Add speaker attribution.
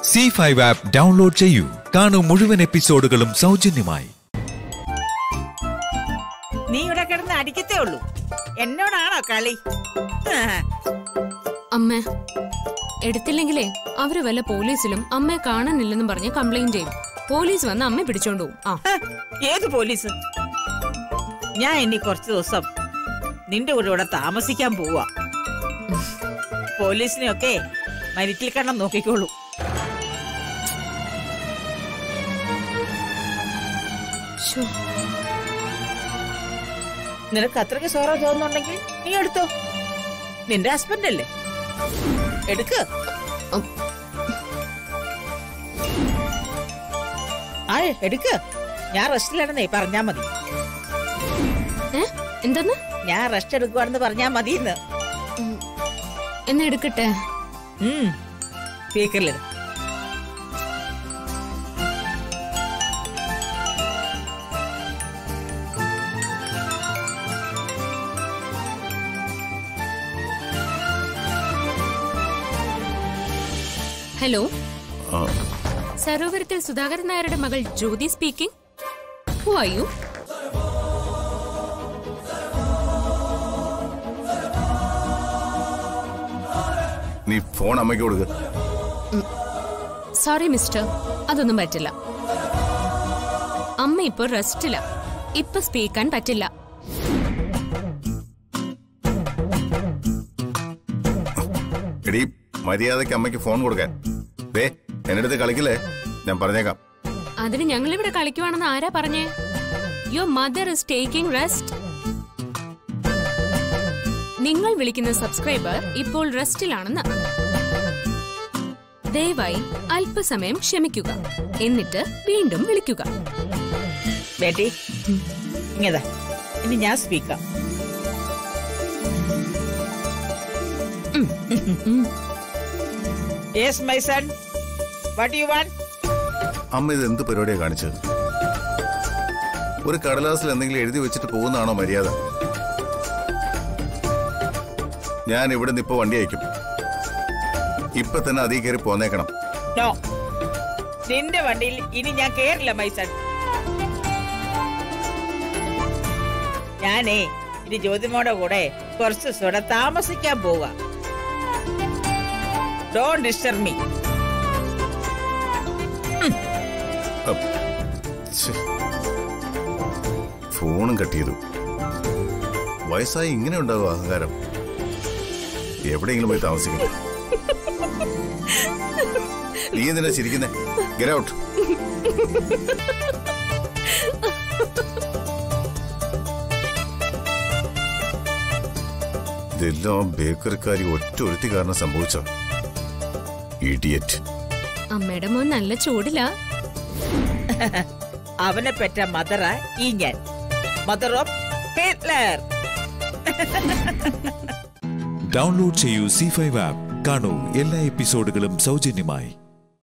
Speaker 1: C five app download ചെയ്യൂ കാണൂ മുഴുവൻ എപ്പിസോഡുകളും സൗജന്യമായി
Speaker 2: നീ ഇവിടെ കിടന്ന് അടിക്കത്തേ ഉള്ളൂ എന്നോടാണോ കളി ആ,
Speaker 3: അമ്മ എടുത്തില്ലെങ്കിലേ അവര് വല്ല പോലീസിലും അമ്മയെ കാണാനില്ലെന്നും പറഞ്ഞ് കംപ്ലൈന്റ് ചെയ്യും പോലീസ് വന്ന് അമ്മ പിടിച്ചോണ്ട് പോകും ആ
Speaker 2: ഹ, ഏത് പോലീസ് ഞാൻ ഇനി കുറച്ച് ദിവസം നിന്റെ കൂടെ ഇവിടെ താമസിക്കാൻ പോവാ പോലീസിനെയൊക്കെ മരിറ്റിൽ കണ്ണം നോക്കിക്കോളൂ
Speaker 3: ശ്ശോ.
Speaker 2: നിനക്ക് അത്രയ്ക്ക് സോറ തോന്നുന്നുണ്ടെങ്കിൽ നീ എടുത്തോ നിന്റെ ഹസ്ബൻഡ് അല്ലേ എടുക്ക്
Speaker 3: ഉം.
Speaker 2: ആ എടുക്ക് ഞാൻ റെസ്റ്റിലാണെന്നേ പറഞ്ഞാ മതി
Speaker 3: ഏ എന്തെന്ന്
Speaker 2: ഞാൻ റെസ്റ്റ് എടുക്കുവാണെന്ന് പറഞ്ഞാ മതി എന്ന്
Speaker 3: ഉം. എന്നാ എടുക്കട്ടെ
Speaker 2: സ്പീക്കറിലിട്
Speaker 3: ഹലോ സരോവരത്തിൽ സുധാകരൻ നായരുടെ മകൾ Jyothi speaking who are you
Speaker 4: നീ ഫോൺ അമ്മയ്ക്ക് കൊടുക്ക്
Speaker 3: സോറി മിസ്റ്റർ അതൊന്നും പറ്റില്ല അമ്മ ഇപ്പൊ റെസ്റ്റില്ല ഇപ്പൊ സ്പീക്കാൻ പറ്റില്ല
Speaker 4: എടീ മര്യാദയ്ക്ക് അമ്മയ്ക്ക് ഫോൺ കൊടുക്കാൻ ദേ എന്റെ അടുത്ത് കളിക്കില്ലേ ഞാൻ പറഞ്ഞേക്കാം
Speaker 3: അതിന് ഞങ്ങൾ ഇവിടെ കളിക്കുവാണെന്ന് ആരാ പറഞ്ഞേ your mother is taking rest നിങ്ങൾ വിളിക്കുന്ന സബ്സ്ക്രൈബർ ഇപ്പോൾ റെസ്റ്റിലാണെന്ന് ദയവായി അല്പസമയം ക്ഷമിക്കുക എന്നിട്ട് വീണ്ടും വിളിക്കുക
Speaker 2: ബേട്ടി ഇങ്ങതാ ഇനി ഞാൻ സ്പീക്കാം yes my son what you want
Speaker 4: അമ്മ ഇത് എന്ത് പരിപാടിയാ കാണിച്ചത് ഒരു കടലാസിൽ എന്തെങ്കിലും എഴുതി വെച്ചിട്ട് പോകുന്നതാണോ മര്യാദ ഞാൻ ഇവിടെ നിന്ന് ഇപ്പൊ വണ്ടി അയക്കും ഇപ്പൊ തന്നെ അതീ കയറി പോന്നേക്കണം
Speaker 2: നോ നിന്റെ വണ്ടിയിൽ ഇനി ഞാൻ കേറില്ല മൈ സൺ ഞാനേ ഇനി ജ്യോതിമോടെ കൂടെ കുറച്ച് ദിവസം ഇവിടെ താമസിക്കാൻ പോവാ ഡോണ്ട് ഡിസ്റ്റർബ് മീ
Speaker 4: അപ്പ്. ഛെ. ഫോണും കട്ട് ചെയ്തു വയസ്സായി ഇങ്ങനെ ഉണ്ടാവും അഹങ്കാരം എവിടെയെങ്കിലും പോയി താമസിക്കണം നീ എന്തിനാ ചിരിക്കുന്നേ ഗെറ്റ് ഔട്ട് ഇതെല്ലാം ബേക്കറിക്കാരി ഒറ്റ ഒരുത്തി കാരണം സംഭവിച്ചോ ഇഡിയറ്റ്
Speaker 3: അമ്മയുടെ മോൻ നല്ല ചൂടില്ല
Speaker 2: അവനെ പെറ്റ മദറാ ഈ ഞാൻ മദർ ഓഫ് ഹിറ്റ്ലർ
Speaker 1: ഡൗൺലോഡ് ചെയ്യൂ സി ഫൈവ് ആപ്പ് കാണൂ എല്ലാ എപ്പിസോഡുകളും സൗജന്യമായി